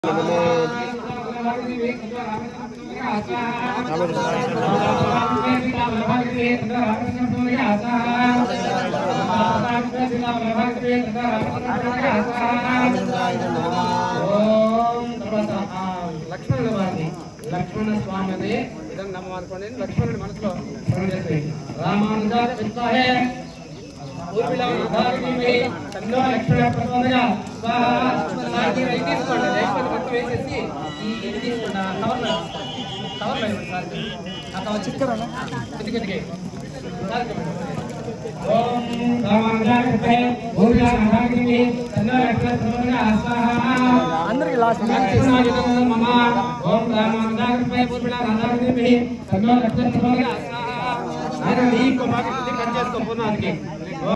లక్ష్మణుల వారిని లక్ష్మణ స్వామిది ఇదని నమ్మ అనుకోండి లక్ష్మణుడి మనసులో రామానుజ విద్మహే ఊర్మిళాధారిణి తన్నో లక్ష్మణ ప్రచోదయ స్వాహా సాకి ఇది తీసుకోండి రేషన్ మొత్తం వేసేసి ఈ ఇది తీసుకోండి ఆ కవర్లో కవర్లో ఇవ్వండి సార్ ఆ కవర్ చిక్కరా కిటికీ కిటికీ ఓం రామానుజాయ కృపే ఊర్మిళాధారిణి తన్నో లక్ష్మణ ప్రచోదయ స్వాహా అందరికి లాస్ట్ మమ ఓం రామానుజాయ కృపే ఊర్మిళాధారిణి తన్నో లక్ష్మణ ప్రచోదయ స్వాహా ఆయన ఈ కొమ్మాకి కట్ చేసుకో పునాదికి